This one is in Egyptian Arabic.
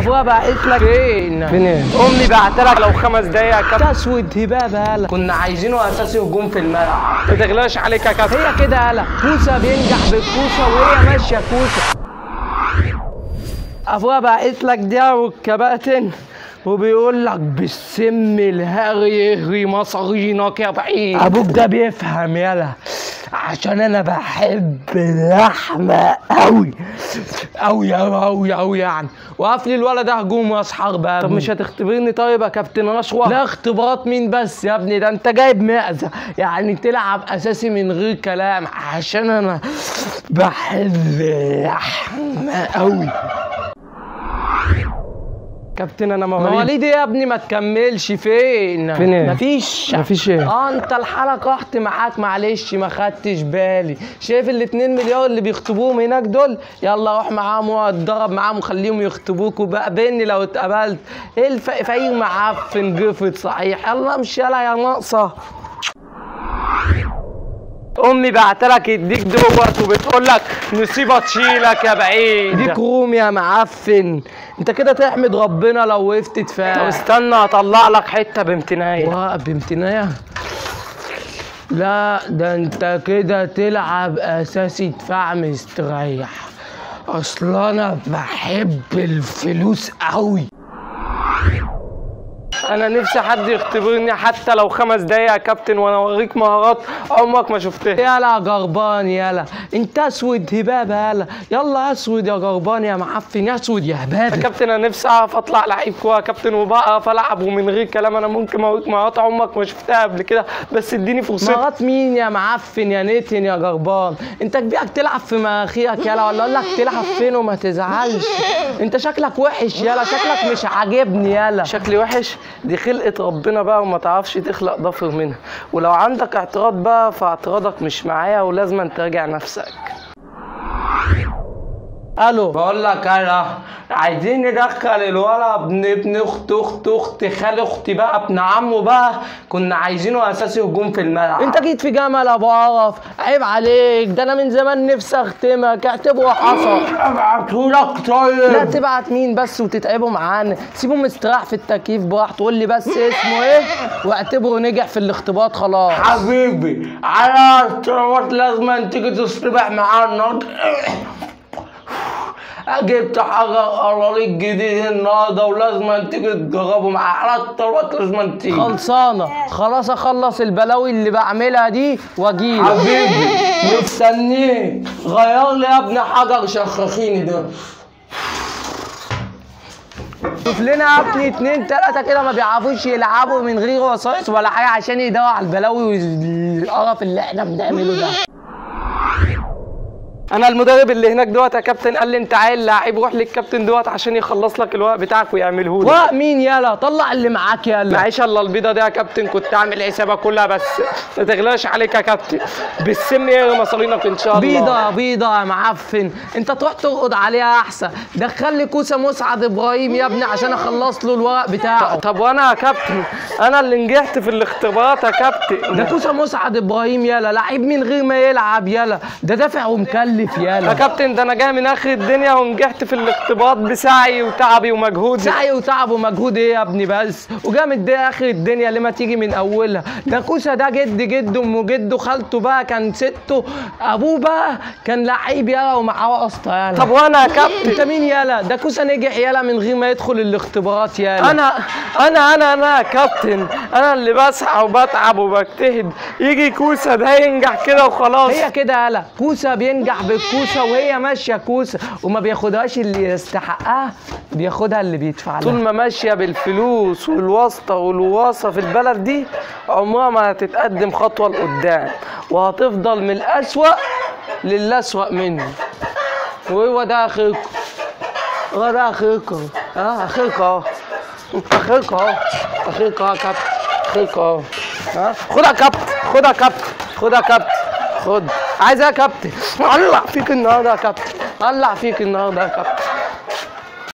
ابويا بعت لك فين؟ فين ايه؟ امي بعت لك لو خمس دقايق يا كابتن تسود هباب هلا كنا عايزينه اساسي هجوم في الملعب ما تغلاش عليك يا كابتن هي كده هلا كوسه بينجح بالكوسه وهي ماشيه كوسه ابويا بعت لك ده والكباتن وبيقول لك بالسم الهري يهري مصارينك يا بعيد ابوك ده بيفهم يلا عشان انا بحب اللحمه قوي قوي قوي قوي قوي يعني وقف لي الولد ده هجوم راس حرب يا طب ابني. مش هتختبرني طيب يا كابتن رشوه لا اختبارات مين بس يا ابني ده انت جايب معزه يعني تلعب اساسي من غير كلام عشان انا بحب اللحمه قوي كابتن انا مواليد مواليد إيه يا ابني ما تكملش فين فين إيه؟ مفيش مفيش ايه اه انت الحلقه رحت معاك معلش ما خدتش بالي شايف الاتنين مليار اللي بيخطبوهم هناك دول يلا روح معاهم واتدرب معاهم وخليهم يخطبوك وبقابلني لو اتقابلت ايه الفقير معفن جفت صحيح يلا امشي يلا يا ناقصه امي بعتلك يديك دوت وبتقول لك نصيبه تشيلك يا بعيد ديك روم يا معفن انت كده تحمد ربنا لو وقفت طب دفاع استنى اطلع لك حته بامتنايه واقف بامتناع لا ده انت كده تلعب اساسي دفاع مستريح اصل انا بحب الفلوس قوي انا نفسي حد يختبرني حتى لو خمس دقايق يا كابتن وانا اوريك مهارات عمرك ما شفتها يلا يا جربان يلا انت اسود هباب يلا يلا اسود يا جربان يا معفن يا اسود يا يا هباب كابتن انا نفسي اعرف اطلع لعيب كوره يا كابتن وبعرف العب ومن غير كلام انا ممكن اوريك مهارات عمرك ما شفتها قبل كده بس اديني فرصتي مهارات مين يا معفن يا نتن يا جربان انت كبيرك تلعب في مناخيرك يلا ولا اقول لك تلعب فين وما تزعلش انت شكلك وحش يلا شكلك مش عاجبني يلا شكلي وحش دي خلقة ربنا بقى وما تعرفش تخلق ضفر منها ولو عندك اعتراض بقى فاعتراضك مش معايا ولازم تراجع نفسك الو بقول لك انا عايزين ندخل الولد ابن ابن اخت اخت اخت خال اختي بقى ابن عمه بقى كنا عايزينه اساسي هجوم في الملعب انت جيت في جمل ابو قرف عيب عليك ده انا من زمان نفسي اختمك اعتبره حصل ابعتهولك طيب لا تبعت مين بس وتتعبوا معانا سيبه مستريح في التكييف براحته قول لي بس اسمه ايه واعتبره نجح في الاختبارات خلاص حبيبي على اختبارات لازم تيجي تصطبح معانا النهارده جبت حاجة قراريك جديد النهارده ولازم تيجي تجربه معايا على الطلبات لازم تيجي خلصانة خلاص اخلص البلاوي اللي بعملها دي واجيلك حبيبي مستنيك غير لي يا ابني حجر شخخيني ده شوف لنا يا ابني اتنين تلاتة كده ما بيعرفوش يلعبوا من غير وسايط ولا حاجة عشان يدوروا على البلاوي والقرف اللي احنا بنعمله ده انا المدرب اللي هناك دوت يا كابتن قال لي انت عيل لعيب روح للكابتن دوت عشان يخلص لك الورق بتاعك ويعمله لك وا مين يلا طلع اللي معاك يلا معيش الا البيضه دي يا كابتن كنت عامل حسابها كلها بس ما تغلاش عليك يا كابتن بالسم ايه مصارينك ان شاء الله بيضة بيضة يا معفن انت تروح ترقد عليها احسن دخل لي كوسه مسعد ابراهيم يا ابني عشان اخلص له الورق بتاعه طب وانا يا كابتن انا اللي نجحت في الاختبارات يا ده كابتن كوسه مسعد ابراهيم يلا لعيب من غير ما يلعب يلا ده دافع ومكلف يا يلا كابتن ده انا جاي من اخر الدنيا ونجحت في الاختبارات بسعي وتعبي ومجهودي سعي وتعب ومجهود ايه يا ابني بس وجامد ده اخر الدنيا ليه ما تيجي من اولها ده كوسه ده جد جده ام جده خالته بقى كان سته ابوه بقى كان لعيب يلا ومعاه واسطه يلا طب وانا يا كابتن انت مين يلا ده كوسه نجح يلا من غير ما يدخل الاختبارات يلا انا انا انا انا يا كابتن انا اللي بسعى وبتعب وبجتهد يجي كوسه ده ينجح كده وخلاص هي كده يلا كوسه بينجح بالكوسه وهي ماشيه كوسه وما بياخدهاش اللي يستحقها بياخدها اللي بيدفع طول لها ما ماشيه بالفلوس والواسطه والوراثه في البلد دي عمرها ما هتتقدم خطوه لقدام وهتفضل من الاسوأ للاسوأ منه وهو ده اخركم هو ده اخركم اه اخركم اهو اخركم اهو اخركم اهو يا كابتن اخركم اهو ها خد يا كابتن خد يا كابتن خد يا كابتن خد عايز ايه يا كابتن ولع فيك النهارده يا كابتن ولع فيك النهارده يا كابتن